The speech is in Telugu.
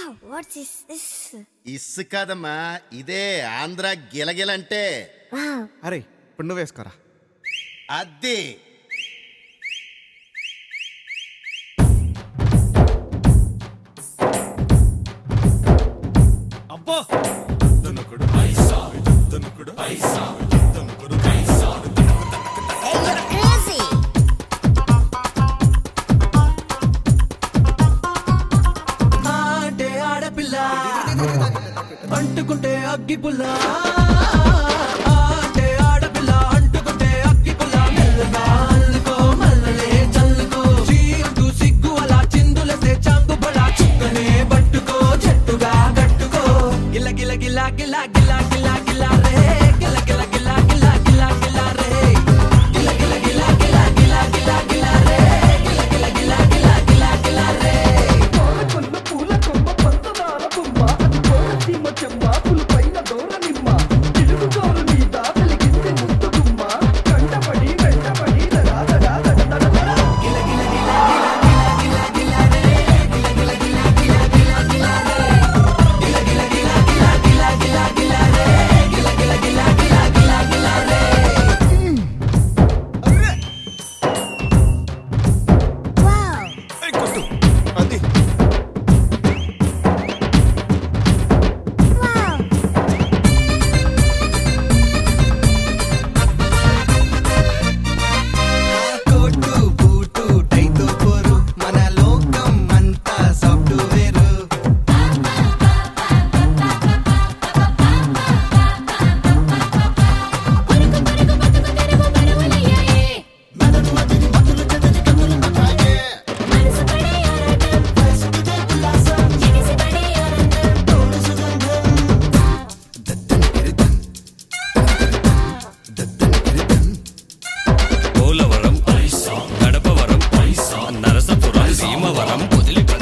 వాట్స్ దిస్ దిస్ ఇస్సు కాదమ్మా ఇదే ఆంధ్ర గిలగిలంటే వావ్ అరే ఇప్పుడు నువ్వు వేసుకోరా అద్దె అబ్బో క్రేజీ అంటే ఆడపిల్ల అంటుకుంటే అగ్గి పుల్ల అంటే ఆడపిల్ల అంటుకుంటే అగ్గి పుల్ల మెల్లగా అల్లుకో మల్లలే చల్లుకో చీరుకు సిగ్గు అలా చిందులసే చాంగు బడా చుక్కనే పట్టుకో చెట్టుగా కట్టుకో గిల గిల గిల గిల గిల గిల గిల రే గిల గిల గిల గిల గిల గిల రే గిల గిల గిల గిల గిల గిల గిల రే గిల గిల గిల గిల గిల గిల రే కొన్న పూల కొమ్మ పంచదార బొమ్మ అది కోరసీమ చెమ్మ పులిపైన దూర నిమ్మ ఇలుగు జోరు మీద వెలిగించే ముద్దు గుమ్మ కంటపడి వెంటపడి దడా దడా దడ దడ దడ వావ్ కొట్టు అది వావ్ కోటు బూటు టైతో పోరు మన లోకం అంతా సాఫ్ట్వేర్ మనసు పడే ఆరాటం ఎగిసి పడే ఆనందం పోలవరం గడపవరం నరసపురం భీమవరం వదిలి